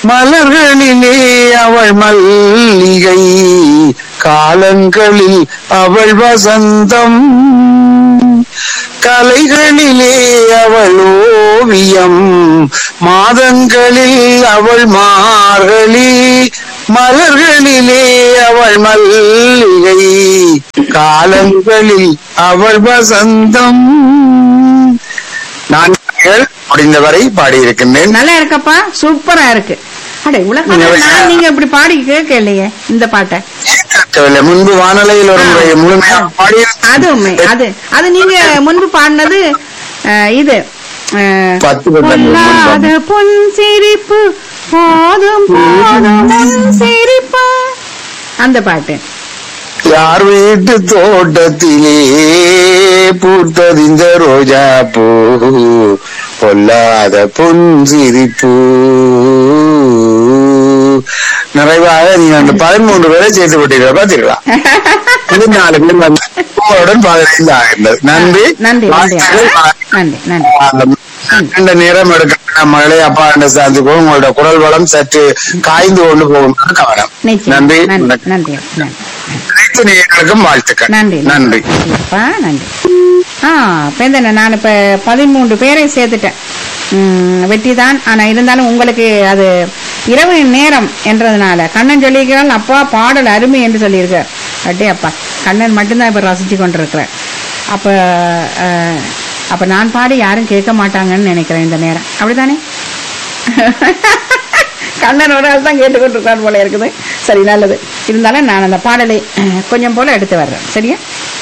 மலர்களிலே அவள் மல்லிகை காலங்களில் அவள் வசந்தம் கலைகளிலே அவள் ஓவியம் மாதங்களில் அவள் மார்கழி மலர்களிலே அவள் மல்லிகை காலங்களில் அவள் வசந்தம் நான் முடிந்தவரை பாடியிருக்கின்றேன் நல்லா இருக்கப்பா சூப்பரா இருக்கு அடே உலகம் நான் நீங்க இப்படி பாடி கேட்க இல்லையே இந்த பாட்டை கேட்கவில்லை. முன்பு வானொலியில் ஒரு முறை முழுமையாக பாடியிருந்தேன். அது உண்மை அது அது நீங்க முன்பு பாடினது அஹ், இது அஹ், பத்து வருடங்கள் பொல்லாத முன்பு. பொன் சிரிப்பு போதும் போதும் உன் சிரிப்பு அந்த பாட்டு யார் வீட்டு தோட்டத்திலே பூத்தது இந்த ரோஜா பூ பொல்லாத பொன் சிரிப்பு நிறைவாக நீங்க அந்த பதிமூன்று பேரை சேர்த்து விட்டீர்கள் பார்த்தீர்களா இது நாலு பேர் வந்து உங்களுடன் பதினைந்து ஆகின்றது நன்றி நன்றி நன்றி வாழ்த்துக்கள். நன்றி நன்றி இந்த நேரம் எடுக்க மகளே அப்பா என்ற சார்ந்துக்கோ உங்களோட குரல் வளம் சற்று காய்ந்து கொண்டு போகும் கவனம் நிச்சயம் நன்றி நன்றி வணக்கம். நன்றி நன்றி அனைத்து நேயர்களுக்கும் வாழ்த்துக்கள் நன்றி நன்றி அப்பா நன்றி ஆ பேந்தன நான் இப்ப பதிமூன்று பேரை சேர்த்துட்டேன் ம், வெற்றி தான் ஆனா இருந்தாலும் உங்களுக்கு அது இரவு நேரம் என்றதுனால கண்ணன் சொல்லியிருக்கிறாள் அப்பா பாடல் அருமை என்று சொல்லியிருக்கார் அட்டே அப்பா கண்ணன் மட்டும்தான் இப்ப ரசிச்சு கொண்டிருக்கிறார் அப்ப அஹ், அப்ப நான் பாடி யாரும் கேட்க மாட்டாங்கன்னு நினைக்கிறேன் இந்த நேரம் அப்படிதானே கண்ணன் ஒரு ஆள் தான் கேட்டுக்கொண்டிருக்கார் போல இருக்குது சரி நல்லது இருந்தாலும் நான் அந்த பாடலை அஹ், கொஞ்சம் போல எடுத்து வர்றேன் சரியா